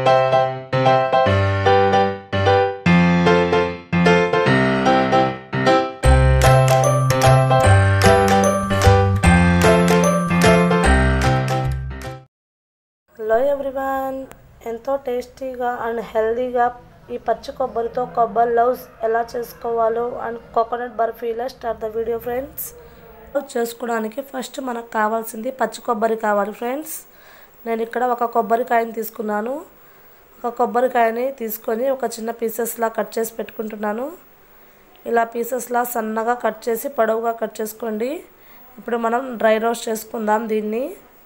hello everyone ఎంతో టేస్టీగా and హెల్దీగా ఈ పచ్చి కొబ్బరితో కొబ్బరి లవ్స్ ఎలా చేసుకోవాలో అండ్ కోకోనట్ బర్ఫీలో స్టార్ట్ ద వీడియో ఫ్రెండ్స్ చేసుకోవడానికి ఫస్ట్ మనకు కావాల్సింది పచ్చి కొబ్బరి కావాలి ఫ్రెండ్స్ నేను ఇక్కడ ఒక కొబ్బరికాయని తీసుకున్నాను ఒక కొబ్బరికాయని తీసుకొని ఒక చిన్న పీసెస్లా కట్ చేసి పెట్టుకుంటున్నాను ఇలా పీసెస్లా సన్నగా కట్ చేసి పొడవుగా కట్ చేసుకోండి ఇప్పుడు మనం డ్రై రోస్ట్ చేసుకుందాం దీన్ని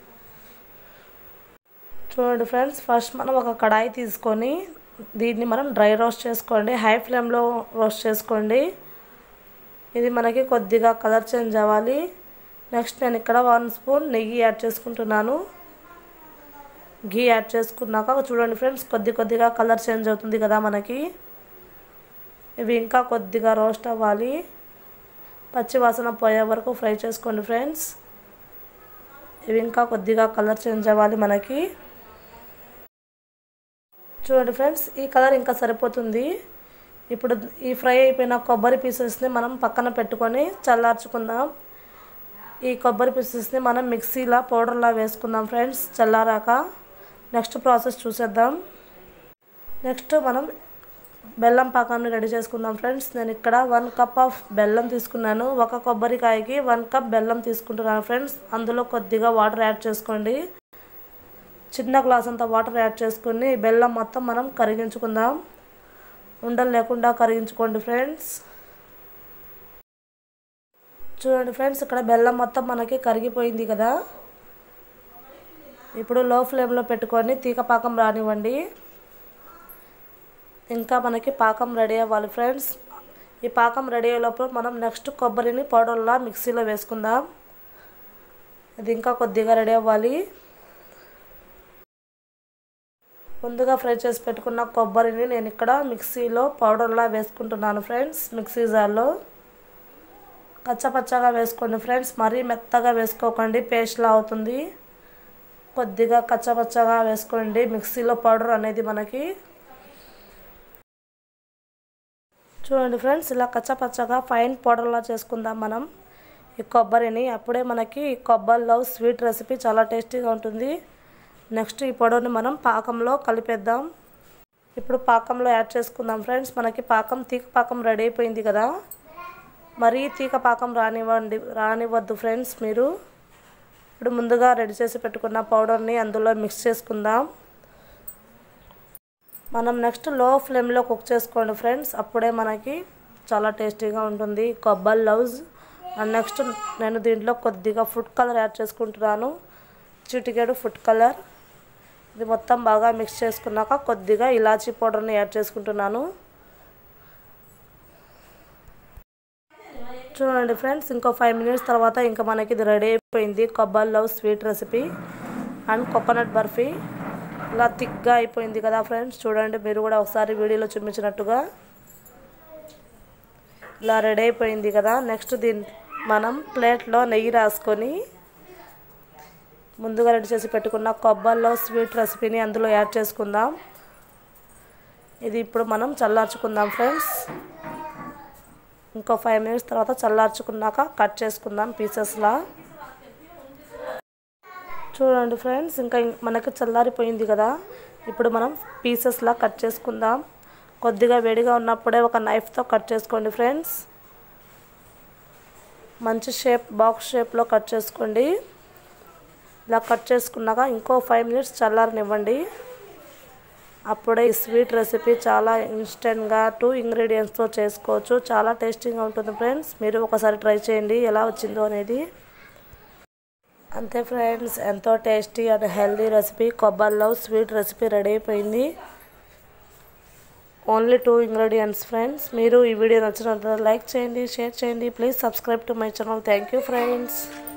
చూడండి ఫ్రెండ్స్ ఫస్ట్ మనం ఒక కడాయి తీసుకొని దీన్ని మనం డ్రై రోస్ట్ చేసుకోండి హై ఫ్లేమ్లో రోస్ట్ చేసుకోండి ఇది మనకి కొద్దిగా కలర్ చేంజ్ అవ్వాలి నెక్స్ట్ నేను ఇక్కడ వన్ స్పూన్ నెయ్యి యాడ్ చేసుకుంటున్నాను ఘీ యాడ్ చేసుకున్నాక చూడండి ఫ్రెండ్స్ కొద్ది కొద్దిగా కలర్ చేంజ్ అవుతుంది కదా మనకి ఇవి ఇంకా కొద్దిగా రోస్ట్ అవ్వాలి పచ్చి వాసన పోయే వరకు ఫ్రై చేసుకోండి ఫ్రెండ్స్ ఇవి ఇంకా కొద్దిగా కలర్ చేంజ్ అవ్వాలి మనకి చూడండి ఫ్రెండ్స్ ఈ కలర్ ఇంకా సరిపోతుంది ఇప్పుడు ఈ ఫ్రై అయిపోయిన కొబ్బరి పీసెస్ని మనం పక్కన పెట్టుకొని చల్లార్చుకుందాం ఈ కొబ్బరి పీసెస్ని మనం మిక్సీలో పౌడర్లా వేసుకుందాం ఫ్రెండ్స్ చల్లారాక నెక్స్ట్ ప్రాసెస్ చూసేద్దాం నెక్స్ట్ మనం బెల్లం పాకాన్ని రెడీ చేసుకుందాం ఫ్రెండ్స్ నేను ఇక్కడ వన్ కప్ ఆఫ్ బెల్లం తీసుకున్నాను ఒక కొబ్బరికాయకి వన్ కప్ బెల్లం తీసుకుంటున్నాను ఫ్రెండ్స్ అందులో కొద్దిగా వాటర్ యాడ్ చేసుకోండి చిన్న గ్లాస్ అంత వాటర్ యాడ్ చేసుకొని బెల్లం మొత్తం మనం కరిగించుకుందాం ఉండలు లేకుండా కరిగించుకోండి ఫ్రెండ్స్ చూడండి ఫ్రెండ్స్ ఇక్కడ బెల్లం మొత్తం మనకి కరిగిపోయింది కదా ఇప్పుడు లో ఫ్లేమ్లో పెట్టుకొని తీగ పాకం రానివ్వండి ఇంకా మనకి పాకం రెడీ అవ్వాలి ఫ్రెండ్స్ ఈ పాకం రెడీ అయ్యేలోపు మనం నెక్స్ట్ కొబ్బరిని పౌడర్లా మిక్సీలో వేసుకుందాం ఇది ఇంకా కొద్దిగా రెడీ అవ్వాలి ముందుగా ఫ్రై చేసి పెట్టుకున్న కొబ్బరిని నేను ఇక్కడ మిక్సీలో పౌడర్లా వేసుకుంటున్నాను ఫ్రెండ్స్ మిక్సీ జార్లో కచ్చపచ్చగా వేసుకోండి ఫ్రెండ్స్ మరీ మెత్తగా వేసుకోకండి పేస్ట్లా అవుతుంది కొద్దిగా కచ్చపచ్చగా వేసుకోండి మిక్సీలో పౌడర్ అనేది మనకి చూడండి ఫ్రెండ్స్ ఇలా కచ్చపచ్చగా ఫైన్ పౌడర్లా చేసుకుందాం మనం ఈ కొబ్బరిని అప్పుడే మనకి ఈ కొబ్బరి లవ్ స్వీట్ రెసిపీ చాలా టేస్టీగా ఉంటుంది నెక్స్ట్ ఈ పొడవుని మనం పాకంలో కలిపేద్దాం ఇప్పుడు పాకంలో యాడ్ చేసుకుందాం ఫ్రెండ్స్ మనకి పాకం తీగ పాకం రెడీ అయిపోయింది కదా మరీ తీగ పాకం రానివ్వండి రానివ్వద్దు ఫ్రెండ్స్ మీరు ఇప్పుడు ముందుగా రెడీ చేసి పెట్టుకున్న పౌడర్ని అందులో మిక్స్ చేసుకుందాం మనం నెక్స్ట్ లో ఫ్లేమ్లో కుక్ చేసుకోండి ఫ్రెండ్స్ అప్పుడే మనకి చాలా టేస్టీగా ఉంటుంది కొబ్బరి లవ్స్ అండ్ నెక్స్ట్ నేను దీంట్లో కొద్దిగా ఫుడ్ కలర్ యాడ్ చేసుకుంటున్నాను చిటికెడు ఫుడ్ కలర్ ఇది మొత్తం బాగా మిక్స్ చేసుకున్నాక కొద్దిగా ఇలాచీ పౌడర్ని యాడ్ చేసుకుంటున్నాను చూడండి ఫ్రెండ్స్ ఇంకో ఫైవ్ మినిట్స్ తర్వాత ఇంకా మనకి ఇది రెడీ అయిపోయింది కొబ్బరి లవ్ sweet recipe and coconut barfi ఇలా థిక్గా అయిపోయింది కదా ఫ్రెండ్స్ చూడండి మీరు కూడా ఒకసారి వీడియోలో చూపించినట్టుగా ఇలా రెడీ అయిపోయింది కదా నెక్స్ట్ దీని మనం ప్లేట్లో నెయ్యి రాసుకొని ముందుగా రెడీ చేసి పెట్టుకున్న కొబ్బరిలో స్వీట్ రెసిపీని అందులో యాడ్ చేసుకుందాం ఇది ఇప్పుడు మనం చల్లార్చుకుందాం ఫ్రెండ్స్ ఇంకో ఫైవ్ మినిట్స్ తర్వాత చల్లార్చుకున్నాక కట్ చేసుకుందాం పీసెస్లా చూడండి ఫ్రెండ్స్ ఇంకా మనకి చల్లారిపోయింది కదా ఇప్పుడు మనం పీసెస్లా కట్ చేసుకుందాం కొద్దిగా వేడిగా ఉన్నప్పుడే ఒక నైఫ్తో కట్ చేసుకోండి ఫ్రెండ్స్ మంచి షేప్ బాక్స్ షేప్లో కట్ చేసుకోండి ఇలా కట్ చేసుకున్నాక ఇంకో ఫైవ్ మినిట్స్ చల్లారనివ్వండి అప్పుడే ఈ స్వీట్ రెసిపీ చాలా ఇన్స్టెంట్గా టూ ఇంగ్రీడియంట్స్తో చేసుకోవచ్చు చాలా టేస్టీగా ఉంటుంది ఫ్రెండ్స్ మీరు ఒకసారి ట్రై చేయండి ఎలా వచ్చిందో అనేది అంతే ఫ్రెండ్స్ ఎంతో టేస్టీ అండ్ హెల్దీ రెసిపీ కొబ్బరిలో స్వీట్ రెసిపీ రెడీ అయిపోయింది ఓన్లీ టూ ఇంగ్రీడియంట్స్ ఫ్రెండ్స్ మీరు ఈ వీడియో నచ్చినట్లయితే లైక్ చేయండి షేర్ చేయండి please subscribe to my channel thank you friends